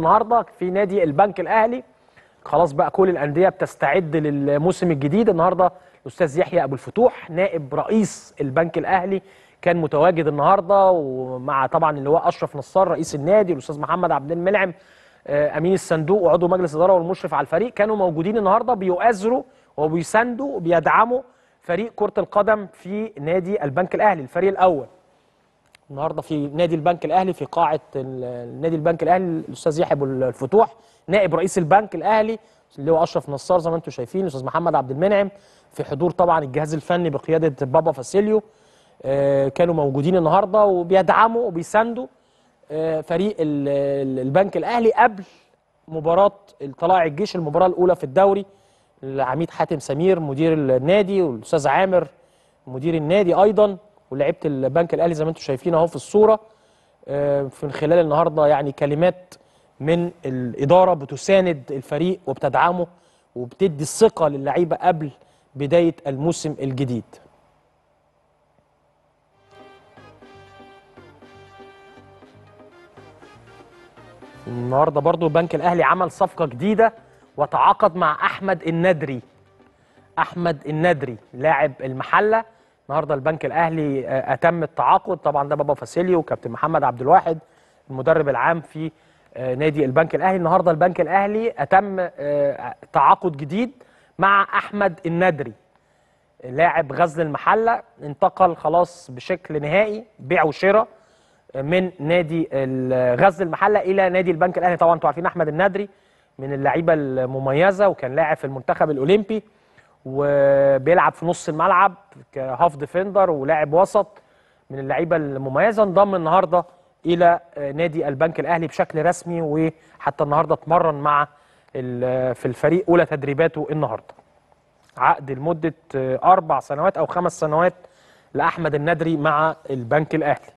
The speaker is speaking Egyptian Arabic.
النهارده في نادي البنك الاهلي خلاص بقى كل الانديه بتستعد للموسم الجديد النهارده الاستاذ يحيى ابو الفتوح نائب رئيس البنك الاهلي كان متواجد النهارده ومع طبعا اللي هو اشرف نصار رئيس النادي الاستاذ محمد عبد المنعم آه، امين الصندوق وعضو مجلس الاداره والمشرف على الفريق كانوا موجودين النهارده بيؤازروا وبيساندوا وبيدعموا فريق كره القدم في نادي البنك الاهلي الفريق الاول النهارده في نادي البنك الاهلي في قاعه ال- نادي البنك الاهلي الاستاذ يحيى ابو الفتوح نائب رئيس البنك الاهلي اللي هو اشرف نصار زي ما انتم شايفين الاستاذ محمد عبد المنعم في حضور طبعا الجهاز الفني بقياده بابا فاسيليو آه، كانوا موجودين النهارده وبيدعموا وبيساندوا آه، فريق ال- ال- البنك الاهلي قبل مباراه طلائع الجيش المباراه الاولى في الدوري العميد حاتم سمير مدير النادي والاستاذ عامر مدير النادي ايضا ولاعيبه البنك الاهلي زي ما انتم شايفين اهو في الصوره آه، في خلال النهارده يعني كلمات من الاداره بتساند الفريق وبتدعمه وبتدي الثقه للعيبه قبل بدايه الموسم الجديد النهارده برضو البنك الاهلي عمل صفقه جديده وتعاقد مع احمد الندري احمد الندري لاعب المحله النهارده البنك الاهلي آه، اتم التعاقد طبعا ده بابا فاسيليو وكابتن محمد عبد الواحد المدرب العام في آه، نادي البنك الاهلي النهارده البنك الاهلي اتم آه، تعاقد جديد مع احمد الندري لاعب غزل المحله انتقل خلاص بشكل نهائي بيع وشراء من نادي ال- غزل المحله الى نادي البنك الاهلي طبعا انتوا عارفين احمد الندري من اللعيبه المميزه وكان لاعب في المنتخب الاولمبي وبيلعب في نص الملعب كهاف ديفندر ولاعب وسط من اللعيبه المميزه انضم النهارده الى نادي البنك الاهلي بشكل رسمي وحتى النهارده اتمرن مع ال- في الفريق اولى تدريباته النهارده عقد لمده اربع سنوات او خمس سنوات لاحمد الندري مع البنك الاهلي